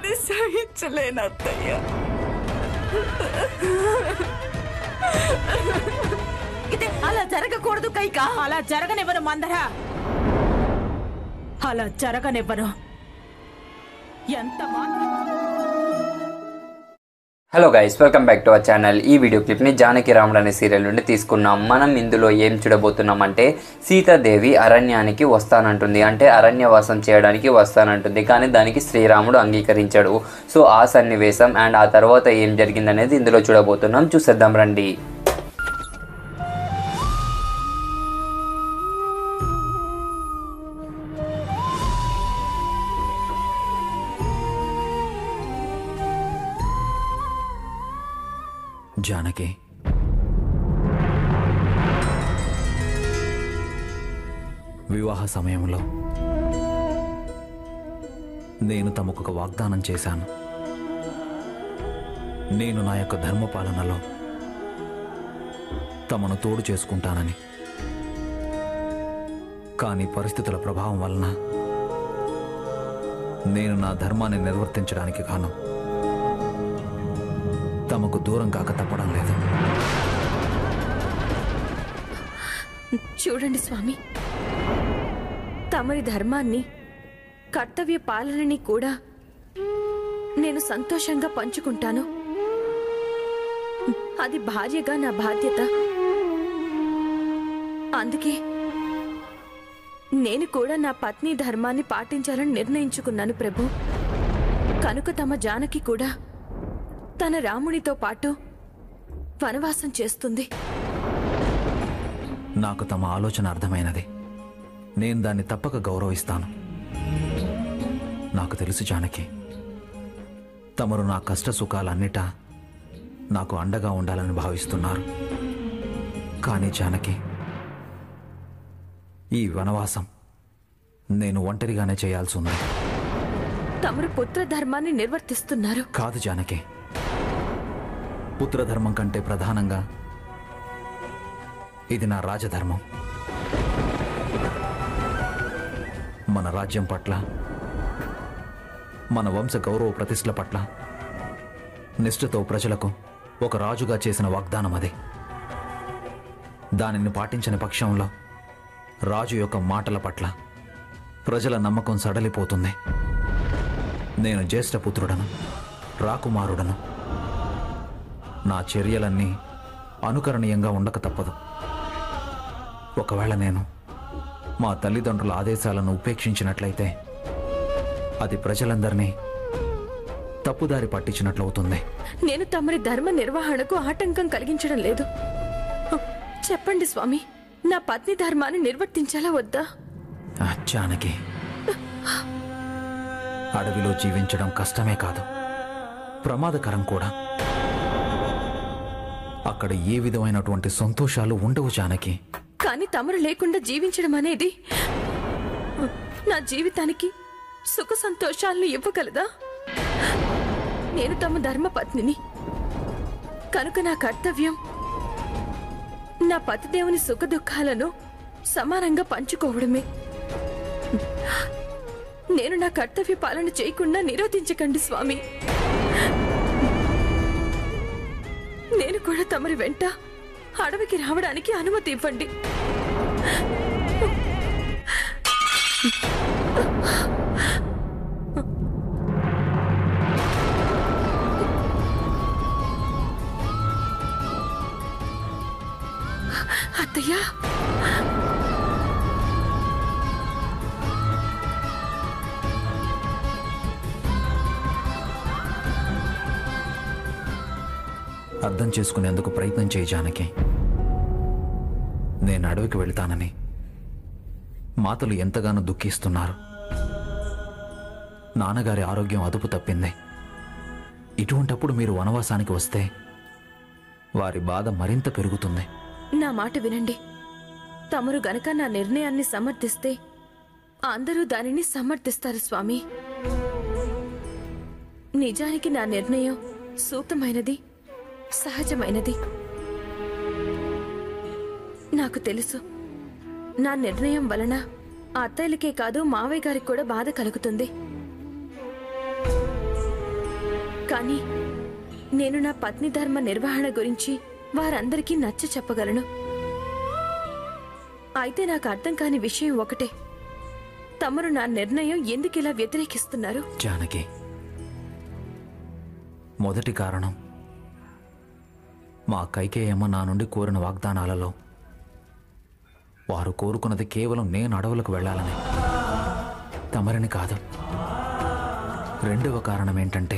ఇది సహించలేను అత్తయ్య ఇది అలా జరగకూడదు కైక అలా జరగనివ్వను మందర అలా జరగనివ్వను ఎంత మాత్రం hello guys welcome back to our channel ఈ వీడియో క్లిప్ని జానకి రాముడు అనే సీరియల్ నుండి తీసుకున్నాం మనం ఇందులో ఏం చూడబోతున్నాం అంటే సీతాదేవి అరణ్యానికి వస్తానంటుంది అంటే అరణ్యవాసం చేయడానికి వస్తానంటుంది కానీ దానికి శ్రీరాముడు అంగీకరించాడు సో ఆ సన్నివేశం అండ్ ఆ తర్వాత ఏం జరిగిందనేది ఇందులో చూడబోతున్నాం చూసేద్దాం రండి జానకి వివాహ సమయంలో నేను తమకు ఒక వాగ్దానం చేశాను నేను నా యొక్క ధర్మపాలనలో తమను తోడు చేసుకుంటానని కానీ పరిస్థితుల ప్రభావం వలన నేను నా ధర్మాన్ని నిర్వర్తించడానికి గాను తమకు దూరం కాక తప్పడం లేదు చూడండి స్వామి తమరి ధర్మాన్ని కర్తవ్య పాలనని కూడా నేను సంతోషంగా పంచుకుంటాను అది భార్యగా నా బాధ్యత అందుకే నేను కూడా నా పత్ని ధర్మాన్ని పాటించాలని నిర్ణయించుకున్నాను ప్రభు కనుక తమ జానకి కూడా తన రామునితో పాటు వనవాసం చేస్తుంది నాకు తమ ఆలోచన అర్థమైనది నేను దాన్ని తప్పక గౌరవిస్తాను నాకు తెలుసు జానకి తమరు నా కష్ట సుఖాలన్నిటా నాకు అండగా ఉండాలని భావిస్తున్నారు కానీ జానకి ఈ వనవాసం నేను ఒంటరిగానే చేయాల్సి ఉంది తమరు పుత్ర ధర్మాన్ని నిర్వర్తిస్తున్నారు కాదు జానకి పుత్రధర్మం కంటే ప్రధానంగా ఇది నా రాజధర్మం మన రాజ్యం పట్ల మన వంశ గౌరవ ప్రతిష్టల పట్ల నిష్ఠతో ప్రజలకు ఒక రాజుగా చేసిన వాగ్దానం అది దానిని పాటించని పక్షంలో రాజు యొక్క మాటల పట్ల ప్రజల నమ్మకం సడలిపోతుంది నేను జ్యేష్ఠపుత్రుడను రాకుమారుడను నా చర్యలన్నీ అనుకరణీయంగా ఉండక తప్పదు ఒకవేళ నేను మా తల్లిదండ్రుల ఆదేశాలను ఉపేక్షించినట్లయితే అది ప్రజలందరినీ తప్పుదారి పట్టించినట్లవుతుంది నేను తమరి ధర్మ నిర్వహణకు ఆటంకం కలిగించడం లేదు చెప్పండి స్వామి నా పత్ని ధర్మాన్ని నిర్వర్తించాలా వద్దా ఆ, జానకి అడవిలో జీవించడం కష్టమే కాదు ప్రమాదకరం కూడా అక్కడ ఏ విధమైనటువంటి సంతోషాలు ఉండవు జానకి కానీ తమరు లేకుండా జీవించడం అనేది నా జీవితానికి సుఖ సంతోషాలను ఇవ్వగలదా నేను తమ ధర్మపత్నిని కనుక నా కర్తవ్యం నా పతిదేవుని సుఖ దుఃఖాలను సమానంగా పంచుకోవడమే నేను నా కర్తవ్య పాలన చేయకుండా నిరోధించకండి స్వామి నేను కూడా తమరి వెంట అడవికి రావడానికి అనుమతి ఇవ్వండి అత్తయ్య అర్థం చేసుకునేందుకు ప్రయత్నం చేయి జానకి నేను అడవికి వెళ్తానని మాతలు ఎంతగానో దుఃఖిస్తున్నారు నాన్నగారి ఆరోగ్యం అదుపు తప్పింది ఇటువంటప్పుడు మీరు వనవాసానికి వస్తే వారి బాధ మరింత పెరుగుతుంది నా మాట వినండి తమరు గనక నా నిర్ణయాన్ని సమర్థిస్తే అందరూ దానిని సమర్థిస్తారు స్వామి నిజానికి నా నిర్ణయం సూక్తమైనది సహజమైనది నాకు తెలుసు నా నిర్ణయం వలన ఆ అత్తయ్యలకే కాదు మావయ్య గారికి కూడా బాధ కలుగుతుంది కానీ నేను నా పత్ని ధర్మ నిర్వహణ గురించి వారందరికీ నచ్చ చెప్పగలను అయితే నాకు అర్థం కాని విషయం ఒకటే తమరు నా నిర్ణయం ఎందుకిలా వ్యతిరేకిస్తున్నారు జానకి మొదటి కారణం మా కైకేయమ్మ నా నుండి కోరిన వాగ్దానాలలో వారు కోరుకున్నది కేవలం నేను అడవులకు వెళ్ళాలని తమరిని కాదు రెండవ కారణం ఏంటంటే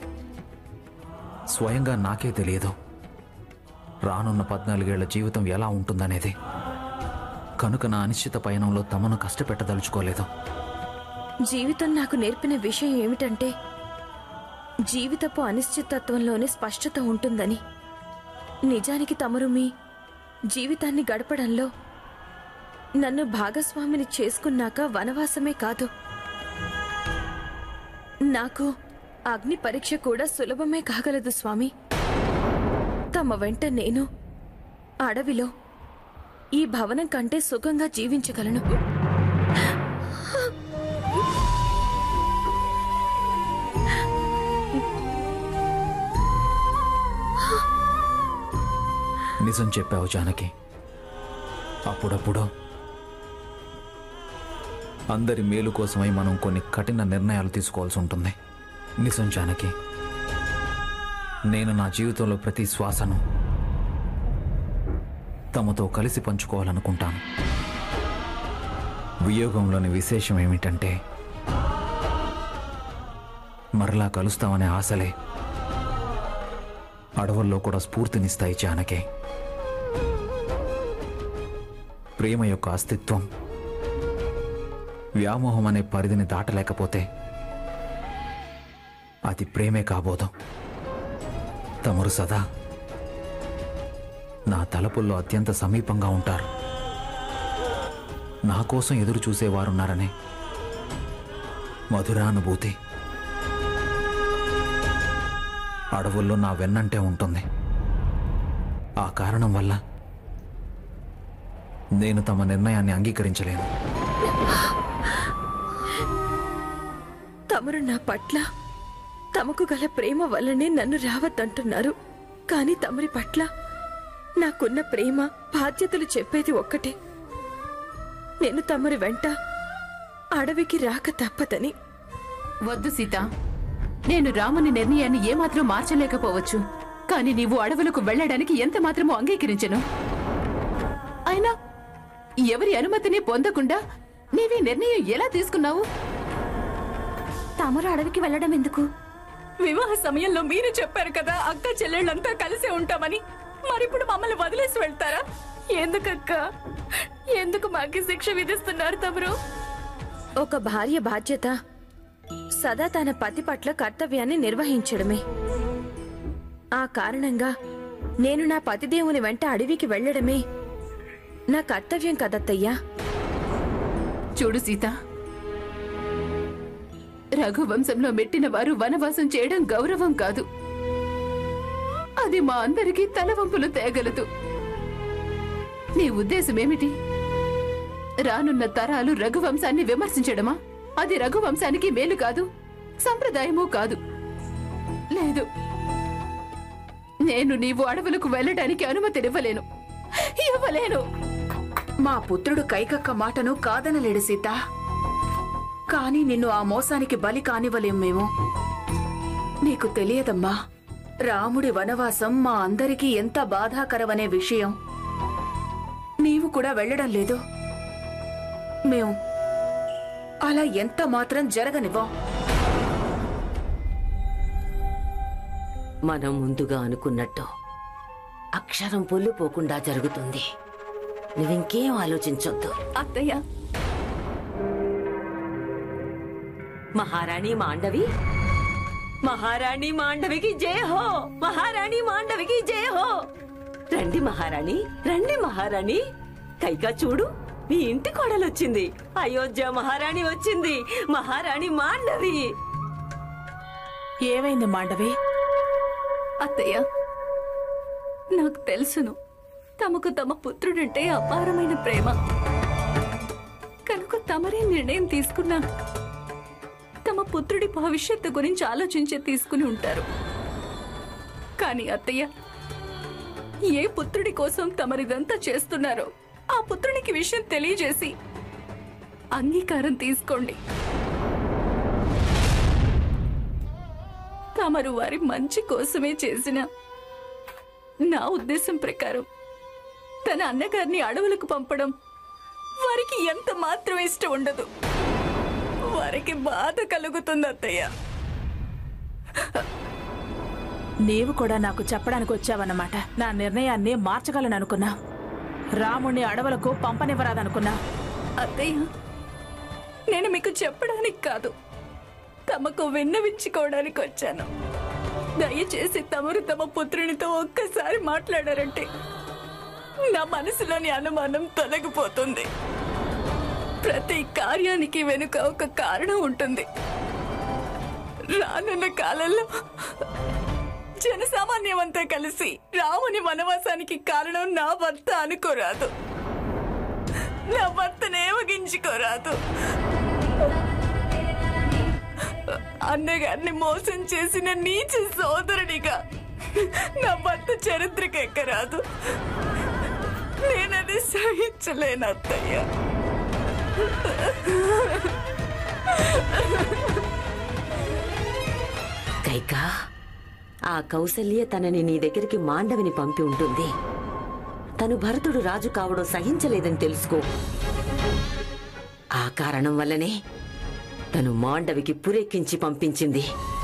స్వయంగా నాకే తెలియదు రానున్న పద్నాలుగేళ్ల జీవితం ఎలా ఉంటుందనేది కనుక నా అనిశ్చిత పయనంలో తమను కష్టపెట్టదలుచుకోలేదు జీవితం నాకు నేర్పిన విషయం ఏమిటంటే జీవితపు అనిశ్చితత్వంలోనే స్పష్టత ఉంటుందని నిజానికి తమరు మీ జీవితాన్ని గడపడంలో నన్ను భాగస్వామిని చేసుకున్నాక వనవాసమే కాదు నాకు అగ్ని పరీక్ష కూడా సులభమే కాగలదు స్వామి తమ వెంట నేను అడవిలో ఈ భవనం కంటే సుఖంగా జీవించగలను నిజం చెప్పావు జానకి అప్పుడప్పుడు అందరి మేలు కోసమై మనం కొన్ని కఠిన నిర్ణయాలు తీసుకోవాల్సి ఉంటుంది నిజం జానకి నేను నా జీవితంలో ప్రతి శ్వాసను తమతో కలిసి పంచుకోవాలనుకుంటాను వియోగంలోని విశేషం ఏమిటంటే మరలా కలుస్తామనే ఆశలే అడవుల్లో కూడా స్ఫూర్తినిస్తాయి జానకి ప్రేమ యొక్క అస్తిత్వం వ్యామోహం అనే పరిధిని దాటలేకపోతే అది ప్రేమే కాబోదు తమరు సదా నా తలపుల్లో అత్యంత సమీపంగా ఉంటారు నా కోసం ఎదురు చూసేవారున్నారనే మధురానుభూతి అడవుల్లో నా వెన్నంటే ఉంటుంది ఆ కారణం వల్ల నేను తమ నిర్ణయాన్ని అంగీకరించలేను తమరు నా పట్ల తమకు గల ప్రేమ వల్లనే నన్ను రావద్దంటున్నారు కానీ తమరి పట్ల నాకున్న ప్రేమ బాధ్యతలు చెప్పేది ఒక్కటే నేను తమరి వెంట అడవికి రాక తప్పదని వద్దు సీత నేను రాముని నిర్ణయాన్ని ఏమాత్రం మార్చలేకపోవచ్చు కానీ నీవు అడవులకు వెళ్ళడానికి ఎంత మాత్రమూ అంగీకరించను అయినా ఎవరి అనుమతిని పొందకుండా నీవీ నిర్ణయం ఎలా తీసుకున్నావు తమరు అడవికి వెళ్ళడం ఎందుకు వివాహ సమయంలో మీరు చెప్పారు కదా అక్క చెల్లెళ్ళంతా కలిసే ఉంటామని మరిప్పుడు మమ్మల్ని వదిలేసి వెళ్తారా ఎందుకక్క ఎందుకు మాకి శిక్ష విధిస్తున్నారు తమరు ఒక భార్య బాధ్యత సదా తన పతి పట్ల కర్తవ్యాన్ని నిర్వహించడమే ఆ కారణంగా నేను నా పతిదేవుని వెంట అడవికి వెళ్ళడమే నా కర్తవ్యం కదత్తయ్యా చూడు సీత రఘువంశంలో మెట్టిన వారు వనవాసం చేయడం గౌరవం కాదు అది మా అందరికీ తలవంపులు తేగలదు నీ ఉద్దేశమేమిటి రానున్న తరాలు రఘువంశాన్ని విమర్శించడమా అది రఘువంశానికి మేలు కాదు సంప్రదాయము కాదు లేదు నేను నీవు అడవులకు వెళ్ళడానికి అనుమతినివ్వలేను ఇవ్వలేను మా పుత్రుడు కైకక్క మాటను కాదనలేడు సీత కాని నిన్ను ఆ మోసానికి బలి కానివ్వలేం మేము నీకు తెలియదమ్మా రాముడి వనవాసం మా అందరికీ ఎంత బాధాకరమనే విషయం నీవు కూడా వెళ్ళడం లేదు మేం అలా ఎంత మాత్రం జరగనివ్వం మనం ముందుగా అనుకున్నట్టు అక్షరం పొల్లిపోకుండా జరుగుతుంది నువ్వింకేం ఆలోచించొద్దు అత్తయ్య మహారాణి మాండవి మహారాణి మాండవికి జయ హో మహారాణి మాండవికి జయ హో రండి మహారాణి రండి మహారాణి కైకా చూడు మీ ఇంటి కోడలొచ్చింది అయోధ్య మహారాణి వచ్చింది మహారాణి మాండవి ఏమైంది మాండవి అత్తయ్య నాకు తెలుసును తమకు తమ పుత్రుడంటే అపారమైన ప్రేమ కనుక తమరే నిర్ణయం తీసుకున్నా తమ పుత్రుడి భవిష్యత్తు గురించి ఆలోచించే తీసుకుని ఉంటారు కానీ అత్తయ్య ఏ పుత్రుడి కోసం తమరిదంతా చేస్తున్నారో ఆ పుత్రునికి విషయం తెలియజేసి అంగీకారం తీసుకోండి తమరు వారి మంచి కోసమే చేసిన నా ఉద్దేశం ప్రకారం తన అన్నగారిని అడవులకు పంపడం వారికి ఎంత మాత్రం ఇష్టం ఉండదు వారికి బాధ కలుగుతుంది అత్తయ్య నీవు కూడా నాకు చెప్పడానికి వచ్చావన్నమాట నా నిర్ణయాన్ని మార్చగలను అనుకున్నా రాముణ్ణి అడవులకు పంపనివ్వరాదనుకున్నా అత్తయ్య నేను మీకు చెప్పడానికి కాదు తమకు విన్నవించుకోవడానికి వచ్చాను దయచేసి తమరు తమ పుత్రునితో ఒక్కసారి మాట్లాడారంటే నా మనసులోని అనుమానం తొలగిపోతుంది ప్రతి కార్యానికి వెనుక ఒక కారణం ఉంటుంది రానున్న కాలంలో జనసామాన్యమంతా కలిసి రాముని వనవాసానికి కారణం నా భర్త అనుకోరాదు నా భర్తను ఏమగించుకోరాదు అన్నగారిని మోసం చేసిన నీచ సోదరుడిగా నా భర్త చరిత్రకి ఎక్కరాదు నేనది సహించలేను అత్తయ్య కైకా ఆ కౌసల్య తనని నీ దగ్గరికి మాండవిని పంపి ఉంటుంది తను భరతుడు రాజు కావడం సహించలేదని తెలుసుకో ఆ కారణం వల్లనే తను మాండవికి పురెక్కించి పంపించింది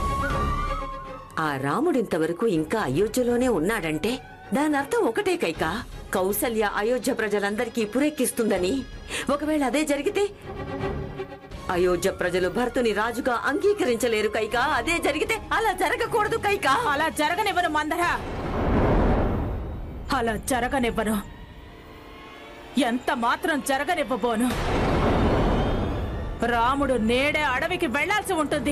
ఆ రాముడింతవరకు ఇంకా అయోధ్యలోనే ఉన్నాడంటే దాని అర్థం ఒకటే కైకా కౌసల్య అయోధ్య ప్రజలందరికీ పురెక్కిస్తుందని ఒకవేళ అదే జరిగితే అయోధ్య ప్రజలు భరతుని రాజుగా అంగీకరించలేరు కైకా అదే జరిగితే అలా జరగకూడదు కైకా అలా జరగనివ్వను మందరా అలా జరగనివ్వను ఎంత మాత్రం జరగనివ్వబోను రాముడు నేడే అడవికి వెళ్లాల్సి ఉంటుంది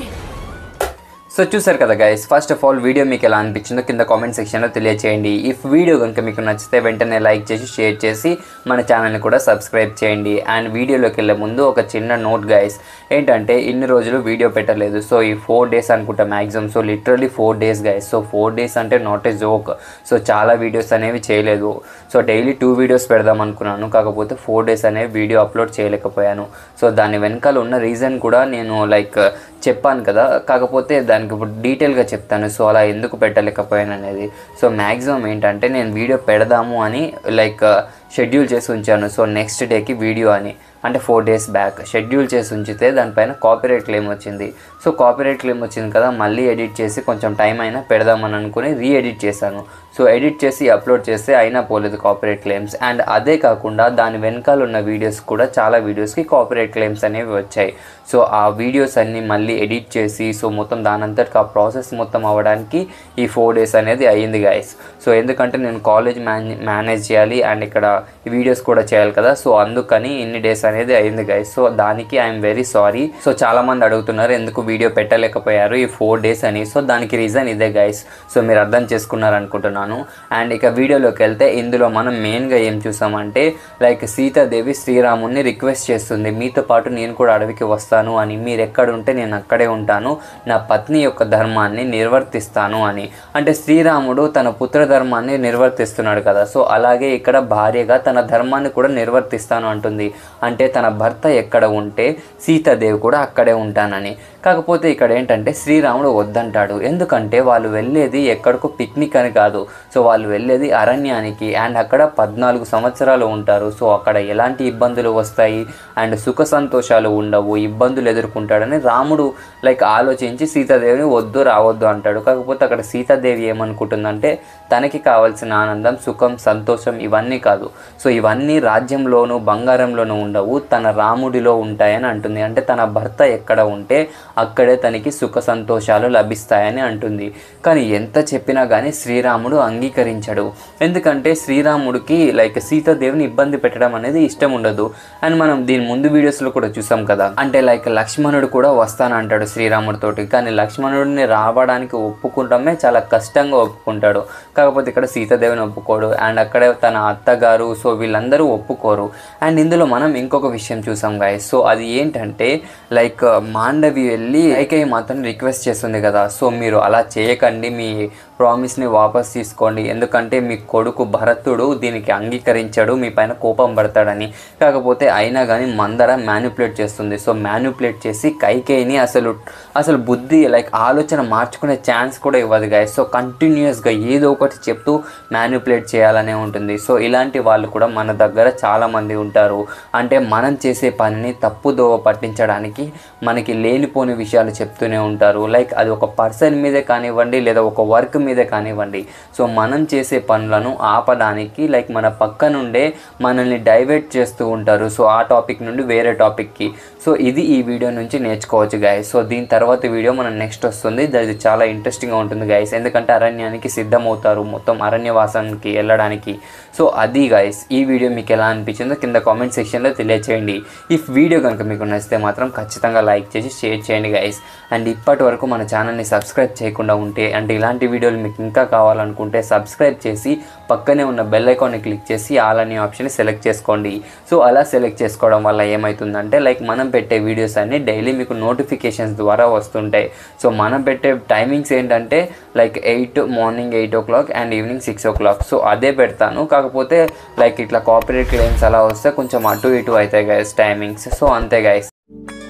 సో చూసారు కదా guys first of all video మీకు ఎలా అనిపించిందో కింద కామెంట్ సెక్షన్లో తెలియచేయండి ఇఫ్ వీడియో కనుక మీకు నచ్చితే వెంటనే లైక్ చేసి షేర్ చేసి మన ఛానల్ని కూడా సబ్స్క్రైబ్ చేయండి అండ్ వీడియోలోకి వెళ్ళే ముందు ఒక చిన్న నోట్ గైస్ ఏంటంటే ఇన్ని రోజులు వీడియో పెట్టలేదు సో ఈ ఫోర్ డేస్ అనుకుంటా maximum so literally four days guys so four days అంటే నాట్ ఏ జోక్ సో చాలా వీడియోస్ అనేవి చేయలేదు సో డైలీ టూ వీడియోస్ పెడదాం అనుకున్నాను కాకపోతే ఫోర్ డేస్ అనేవి వీడియో అప్లోడ్ చేయలేకపోయాను సో దాని వెనకాల ఉన్న రీజన్ కూడా నేను లైక్ చెప్పాను కదా కాకపోతే దానికి ఇప్పుడు డీటెయిల్గా చెప్తాను సో అలా ఎందుకు పెట్టలేకపోయాను అనేది సో మ్యాక్సిమం ఏంటంటే నేను వీడియో పెడదాము అని లైక్ షెడ్యూల్ చేసి ఉంచాను సో నెక్స్ట్ డేకి వీడియో అని అంటే ఫోర్ డేస్ బ్యాక్ షెడ్యూల్ చేసి ఉంచితే దానిపైన కాపీరైట్ క్లెయిమ్ వచ్చింది సో కాపీరైట్ క్లెయిమ్ వచ్చింది కదా మళ్ళీ ఎడిట్ చేసి కొంచెం టైం అయినా పెడదామని అనుకుని రీ ఎడిట్ చేశాను సో ఎడిట్ చేసి అప్లోడ్ చేస్తే అయినా పోలేదు కాపీరైట్ క్లెయిమ్స్ అండ్ అదే కాకుండా దాని వెనకాల ఉన్న వీడియోస్ కూడా చాలా వీడియోస్కి కాపీరైట్ క్లెయిమ్స్ అనేవి వచ్చాయి సో ఆ వీడియోస్ అన్నీ మళ్ళీ ఎడిట్ చేసి సో మొత్తం దానంతటికి ఆ ప్రాసెస్ మొత్తం అవ్వడానికి ఈ ఫోర్ డేస్ అనేది అయ్యింది గైస్ సో ఎందుకంటే నేను కాలేజ్ మేనే మేనేజ్ చేయాలి అండ్ ఇక్కడ వీడియోస్ కూడా చేయాలి కదా సో అందుకని ఇన్ని డేస్ అనేది అయింది గైస్ సో దానికి ఐఎమ్ వెరీ సారీ సో చాలా మంది అడుగుతున్నారు ఎందుకు వీడియో పెట్టలేకపోయారు ఈ ఫోర్ డేస్ అని సో దానికి రీజన్ ఇదే గైస్ సో మీరు అర్థం చేసుకున్నారు అనుకుంటున్నాను అండ్ ఇక వీడియోలోకి వెళ్తే ఇందులో మనం మెయిన్గా ఏం చూసామంటే లైక్ సీతాదేవి శ్రీరాముని రిక్వెస్ట్ చేస్తుంది మీతో పాటు నేను కూడా అడవికి వస్తాను అని మీరు ఎక్కడ ఉంటే నేను అక్కడే ఉంటాను నా పత్ని యొక్క ధర్మాన్ని నిర్వర్తిస్తాను అని అంటే శ్రీరాముడు తన పుత్ర ధర్మాన్ని నిర్వర్తిస్తున్నాడు కదా సో అలాగే ఇక్కడ భార్యగా తన ధర్మాన్ని కూడా నిర్వర్తిస్తాను అంటుంది అంటే తన భర్త ఎక్కడ ఉంటే సీతాదేవి కూడా అక్కడే ఉంటానని కాకపోతే ఇక్కడ ఏంటంటే శ్రీరాముడు వద్దంటాడు ఎందుకంటే వాళ్ళు వెళ్ళేది ఎక్కడికో పిక్నిక్ అని కాదు సో వాళ్ళు వెళ్ళేది అరణ్యానికి అండ్ అక్కడ పద్నాలుగు సంవత్సరాలు ఉంటారు సో అక్కడ ఎలాంటి ఇబ్బందులు వస్తాయి అండ్ సుఖ సంతోషాలు ఉండవు ఇబ్బందులు ఎదుర్కొంటాడని రాముడు లైక్ ఆలోచించి సీతాదేవిని వద్దు రావద్దు అంటాడు కాకపోతే అక్కడ సీతాదేవి ఏమనుకుంటుందంటే తనకి కావాల్సిన ఆనందం సుఖం సంతోషం ఇవన్నీ కాదు సో ఇవన్నీ రాజ్యంలోనూ బంగారంలోనూ ఉండవు తన రాముడిలో ఉంటాయని అంటుంది అంటే తన భర్త ఎక్కడ ఉంటే అక్కడే తనకి సుఖ సంతోషాలు లభిస్తాయని అంటుంది కానీ ఎంత చెప్పినా కానీ శ్రీరాముడు అంగీకరించడు ఎందుకంటే శ్రీరాముడికి లైక్ సీతాదేవిని ఇబ్బంది పెట్టడం అనేది ఇష్టం ఉండదు అండ్ మనం దీని ముందు వీడియోస్లో కూడా చూసాం కదా అంటే లైక్ లక్ష్మణుడు కూడా వస్తానంటాడు శ్రీరాముడితోటి కానీ లక్ష్మణుడిని రావడానికి ఒప్పుకుంటామే చాలా కష్టంగా ఒప్పుకుంటాడు కాకపోతే ఇక్కడ సీతాదేవిని ఒప్పుకోడు అండ్ అక్కడే తన అత్తగారు సో వీళ్ళందరూ ఒప్పుకోరు అండ్ ఇందులో మనం ఇంకొక విషయం చూసాం గాయస్ సో అది ఏంటంటే లైక్ మాండవి వెళ్ళి వెళ్ళి కైకేయి మాత్రం రిక్వెస్ట్ చేస్తుంది కదా సో మీరు అలా చేయకండి మీ ప్రామిస్ని వాపస్ తీసుకోండి ఎందుకంటే మీ కొడుకు భరతుడు దీనికి అంగీకరించాడు మీ పైన కోపం పడతాడని కాకపోతే అయినా కానీ మందర మ్యానిపులేట్ చేస్తుంది సో మ్యానిపులేట్ చేసి కైకేయిని అసలు అసలు బుద్ధి లైక్ ఆలోచన మార్చుకునే ఛాన్స్ కూడా ఇవ్వదు గాయ సో కంటిన్యూస్గా ఏదో ఒకటి చెప్తూ మ్యానిపులేట్ చేయాలనే ఉంటుంది సో ఇలాంటి వాళ్ళు కూడా మన దగ్గర చాలామంది ఉంటారు అంటే మనం చేసే పనిని తప్పుదోవ పట్టించడానికి మనకి లేనిపోని విషయాలు చెప్తూనే ఉంటారు లైక్ అది ఒక పర్సన్ మీదే కానివ్వండి లేదా ఒక వర్క్ మీదే కానివ్వండి సో మనం చేసే పనులను ఆపడానికి లైక్ మన పక్క నుండే మనల్ని డైవర్ట్ చేస్తూ ఉంటారు సో ఆ టాపిక్ నుండి వేరే టాపిక్కి సో ఇది ఈ వీడియో నుంచి నేర్చుకోవచ్చు గాయస్ సో దీని తర్వాత వీడియో మనం నెక్స్ట్ వస్తుంది అది చాలా ఇంట్రెస్టింగ్గా ఉంటుంది గాయస్ ఎందుకంటే అరణ్యానికి సిద్ధమవుతారు మొత్తం అరణ్యవాసానికి వెళ్ళడానికి సో అది గాయస్ ఈ వీడియో మీకు ఎలా అనిపించిందో కింద కామెంట్ సెక్షన్లో తెలియచేయండి ఇఫ్ వీడియో కనుక మీకు నచ్చితే మాత్రం ఖచ్చితంగా లైక్ చేసి షేర్ చేయండి గైస్ అండ్ ఇప్పటి వరకు మన ఛానల్ని సబ్స్క్రైబ్ చేయకుండా ఉంటే అంటే ఇలాంటి వీడియోలు మీకు ఇంకా కావాలనుకుంటే సబ్స్క్రైబ్ చేసి పక్కనే ఉన్న బెల్ ఐకాన్ని క్లిక్ చేసి ఆల్ అనే ఆప్షన్ సెలెక్ట్ చేసుకోండి సో అలా సెలెక్ట్ చేసుకోవడం వల్ల ఏమవుతుందంటే లైక్ మనం పెట్టే వీడియోస్ అన్ని డైలీ మీకు నోటిఫికేషన్స్ ద్వారా వస్తుంటాయి సో మనం పెట్టే టైమింగ్స్ ఏంటంటే like eight morning eight o'clock and evening six o'clock so అదే పెడతాను కాకపోతే లైక్ ఇట్లా కాపరేట్ క్లెయిమ్స్ అలా వస్తే కొంచెం అటు ఇటు అవుతాయి గైస్ టైమింగ్స్ సో అంతే గైస్